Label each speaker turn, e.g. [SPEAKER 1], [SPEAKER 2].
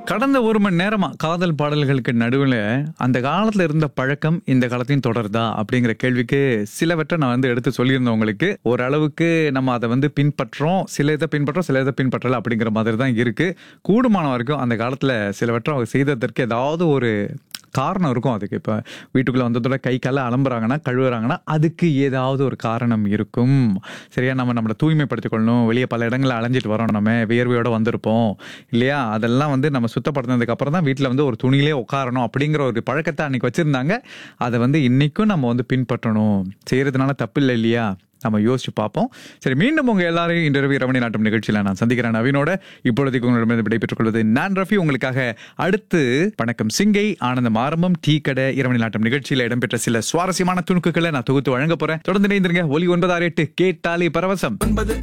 [SPEAKER 1] கடந்த ஒரு மணி நேரமா காதல் பாடல்களுக்கு நடுவில் அந்த காலத்துல இருந்த பழக்கம் இந்த காலத்தையும் தொடருதா அப்படிங்கிற கேள்விக்கு சிலவற்றை நான் வந்து எடுத்து சொல்லியிருந்தேன் உங்களுக்கு ஓரளவுக்கு நம்ம அதை வந்து பின்பற்றோம் சில இதை பின்பற்றோம் சில இதை பின்பற்றல அப்படிங்கிற மாதிரி தான் இருக்கு கூடுமான வரைக்கும் அந்த காலத்துல சிலவற்றை அவங்க செய்ததற்கு ஏதாவது ஒரு காரணம் இருக்கும் அதுக்கு இப்போ வீட்டுக்குள்ளே வந்ததோட கை கால அலம்புறாங்கன்னா கழுவுறாங்கன்னா அதுக்கு ஏதாவது ஒரு காரணம் இருக்கும் சரியா நம்ம நம்மளை தூய்மைப்படுத்திக் கொள்ளணும் வெளியே பல இடங்களில் அலைஞ்சிட்டு வரோம் நம்ம வியர்வையோட வந்திருப்போம் இல்லையா அதெல்லாம் வந்து நம்ம சுத்தப்படுத்தினதுக்கு அப்புறம் தான் வீட்டில் வந்து ஒரு துணியிலே உட்காரணும் அப்படிங்கிற ஒரு பழக்கத்தை அன்னைக்கு வச்சிருந்தாங்க அதை வந்து இன்னைக்கும் நம்ம வந்து பின்பற்றணும் செய்யறதுனால தப்பு இல்லை இல்லையா நம்ம யோசிச்சு பார்ப்போம் சரி மீண்டும் உங்க எல்லாரையும் இன்றைய இரவணி நாட்டம் நிகழ்ச்சியில நான் சந்திக்கிறேன் நவீனோட இப்பொழுதைக்கு உங்களிடமிருந்து விடைபெற்றுக் கொள்வது நான் ரஃபி உங்களுக்காக அடுத்து வணக்கம் சிங்கை ஆனந்தம் ஆரம்பம் டீ கடை இரவணி நாட்டம் நிகழ்ச்சியில இடம்பெற்ற சில சுவாரஸ்யமான துணுக்குகளை நான் தொகுத்து வழங்க போறேன் தொடர்ந்து இணைந்திருங்க ஒலி ஒன்பது ஆறு எட்டு கேட்டாலே பரவசம்
[SPEAKER 2] ஒன்பது